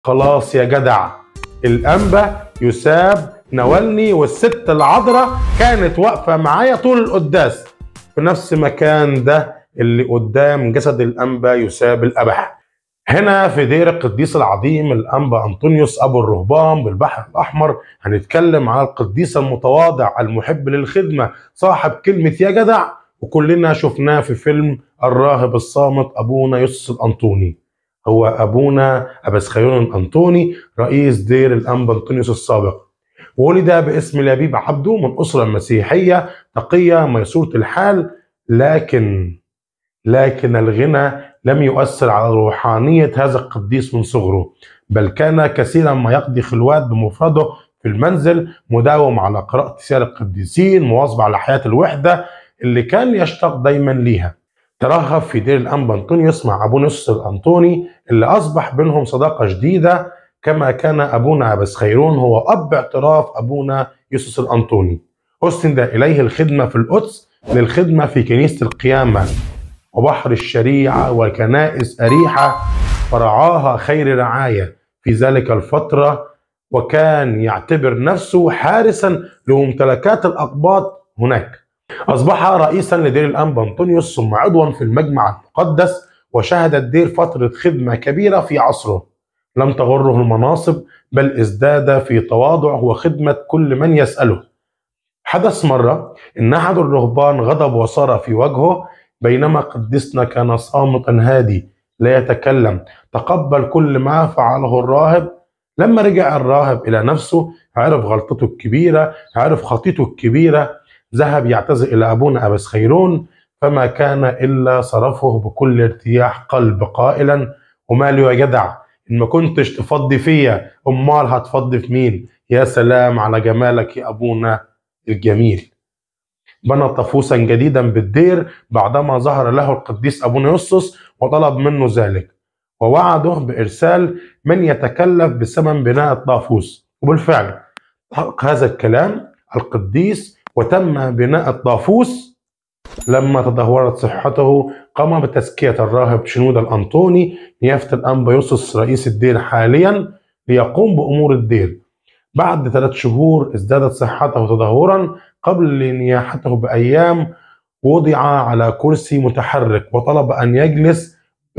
خلاص يا جدع الأنبا يساب ناولني والست العذراء كانت واقفة معايا طول القداس في نفس مكان ده اللي قدام جسد الأنبا يساب الأبح هنا في دير القديس العظيم الأنبا أنطونيوس أبو الرهبان بالبحر الأحمر هنتكلم على القديس المتواضع المحب للخدمة صاحب كلمة يا جدع وكلنا شفناه في فيلم الراهب الصامت أبونا يوسف الأنطوني هو أبونا أبسخيون الأنطوني رئيس دير الأنبا أنطونيوس السابق ولد باسم لبيب عبده من أسرة مسيحية تقية ميسورة الحال لكن لكن الغنى لم يؤثر على روحانية هذا القديس من صغره بل كان كثيرا ما يقضي خلوات بمفرده في المنزل مداوم على قراءة سير القديسين مواظب على حياة الوحدة اللي كان يشتاق دايما ليها ترهب في دير الأنبا أنطونيوس مع أبونا يوسف الأنطوني اللي أصبح بينهم صداقة جديدة كما كان أبونا أبس خيرون هو أب اعتراف أبونا يوسف الأنطوني أسند إليه الخدمة في القدس للخدمة في كنيسة القيامة وبحر الشريعة وكنائس أريحة فرعاها خير رعاية في ذلك الفترة وكان يعتبر نفسه حارسا لممتلكات الأقباط هناك أصبح رئيسا لدير الأنبا أنطونيوس ثم عضوا في المجمع المقدس وشهد الدير فترة خدمة كبيرة في عصره لم تغره المناصب بل ازداد في تواضع وخدمة كل من يسأله حدث مرة إن أحد الرهبان غضب وصار في وجهه بينما قدسنا كان صامتا هادي لا يتكلم تقبل كل ما فعله الراهب لما رجع الراهب إلى نفسه عرف غلطته الكبيرة عرف خطيته الكبيرة ذهب يعتذر إلى أبونا أبس خيرون فما كان إلا صرفه بكل ارتياح قلب قائلا وماله يا جدع إن ما كنتش تفضي فيا أمال هتفضي في مين يا سلام على جمالك يا أبونا الجميل بنى طفوسا جديدا بالدير بعدما ظهر له القديس أبونا يوسوس وطلب منه ذلك ووعده بإرسال من يتكلف بثمن بناء الطافوس وبالفعل حقق هذا الكلام القديس وتم بناء الطافوس لما تدهورت صحته قام بتزكية الراهب شنودة الأنطوني نيافة الأنبا يوسس رئيس الدير حاليا ليقوم بأمور الدير بعد ثلاث شهور ازدادت صحته تدهورا قبل نياحته بأيام وضع على كرسي متحرك وطلب أن يجلس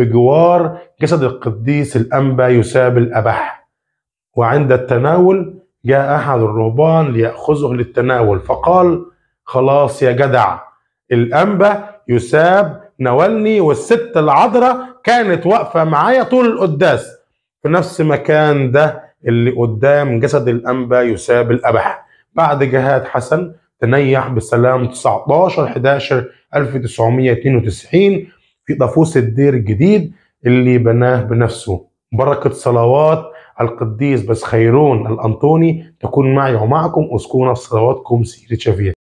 بجوار جسد القديس الأنبا يساب الأبح وعند التناول جاء أحد الرهبان ليأخذه للتناول فقال خلاص يا جدع الأنبا يساب ناولني والست العذراء كانت واقفة معايا طول القداس في نفس مكان ده اللي قدام جسد الأنبا يساب الأبح بعد جهاد حسن تنيح بسلام 19 11 1992 في طفوس الدير الجديد اللي بناه بنفسه بركة صلوات القديس بس خيرون الأنطوني تكون معي ومعكم أسكونا في صلواتكم سيرة شفيع